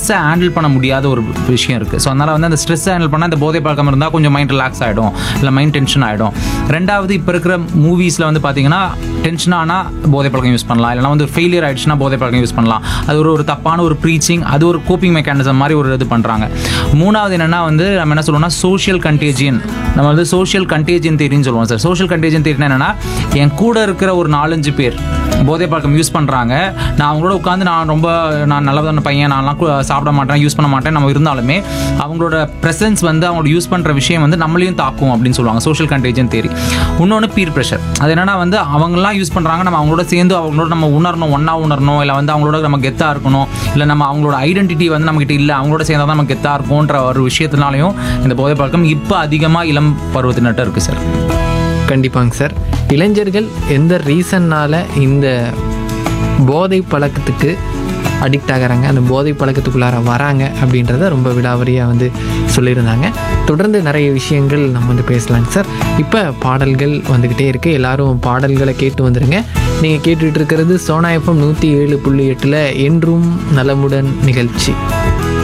ஸ்ட்ரெஸ்ஸை ஹேண்டில் பண்ண முடியாத ஒரு விஷயம் இருக்குது ஸோ அதனால் வந்து அந்த ஸ்ட்ரெஸ்ஸை ஹேண்டில் பண்ணால் இந்த போதை பழக்கம் இருந்தால் கொஞ்சம் மைண்ட் ரிலாக்ஸ் ஆகிடும் இல்லை மைண்ட் டென்ஷன் ஆகிடும் ரெண்டாவது இப்போ இருக்கிற மூவிஸில் வந்து பார்த்தீங்கன்னா டென்ஷன் ஆனால் போதை பழக்கம் யூஸ் பண்ணலாம் இல்லைனா வந்து ஃபெயிலியர் ஆயிடுச்சுன்னா போதை பழக்கம் யூஸ் பண்ணலாம் அது ஒரு ஒரு தப்பான ஒரு ப்ரீச்சிங் அது ஒரு கோப்பிங் மெக்கானிசம் மாதிரி ஒரு இது பண்ணுறாங்க மூணாவது என்னென்னா வந்து நம்ம என்ன சொல்லுவோம்னா சோஷியல் கண்டேஜியன் நம்ம வந்து சோஷியல் கண்டேஜியன் தேரின்னு சொல்லுவோம் சார் சோஷியல் கண்டேஜியன் தேரினா என்னென்னா என் கூட இருக்கிற ஒரு நாலஞ்சு பேர் போதை பழக்கம் யூஸ் பண்ணுறாங்க நான் அவங்களோட உட்காந்து நான் ரொம்ப நான் நல்லதான பையன் நான்லாம் கு- சாப்பிட மாட்டேன் யூஸ் பண்ண மாட்டேன் நம்ம இருந்தாலுமே அவங்களோட ப்ரெசன்ஸ் வந்து அவங்களோட யூஸ் பண்ணுற விஷயம் வந்து நம்மளையும் தாக்கும் அப்படின்னு சொல்லுவாங்க சோஷியல் கண்டேஜன் தேரி இன்னொன்று பீர் ப்ரெஷர் அது என்னன்னா வந்து அவங்களாம் யூஸ் பண்ணுறாங்க நம்ம அவங்களோட சேர்ந்து அவங்களோட நம்ம உணரணும் ஒன்றா உணரணும் இல்லை வந்து அவங்களோட நம்ம கெத்தாக இருக்கணும் இல்லை நம்ம அவங்களோட ஐடென்டிட்டி வந்து நம்மகிட்ட இல்லை அவங்களோட சேர்ந்தா தான் நம்ம கெத்தாக இருக்கும்ன்ற ஒரு விஷயத்தினாலையும் இந்த போதை பழக்கம் இப்போ அதிகமாக இளம் பருவத்தினர்கிட்ட இருக்குது சார் கண்டிப்பாங்க சார் இளைஞர்கள் எந்த ரீசன்னால் இந்த போதை பழக்கத்துக்கு அடிக்ட் ஆகுறாங்க அந்த போதை பழக்கத்துக்குள்ளார வராங்க அப்படின்றத ரொம்ப விலாவரியாக வந்து சொல்லியிருந்தாங்க தொடர்ந்து நிறைய விஷயங்கள் நம்ம வந்து பேசலாங்க சார் இப்போ பாடல்கள் வந்துக்கிட்டே இருக்குது எல்லாரும் பாடல்களை கேட்டு வந்துடுங்க நீங்கள் கேட்டுட்டு இருக்கிறது சோனா எஃப்எம் நூற்றி ஏழு புள்ளி எட்டில் என்றும் நலமுடன் நிகழ்ச்சி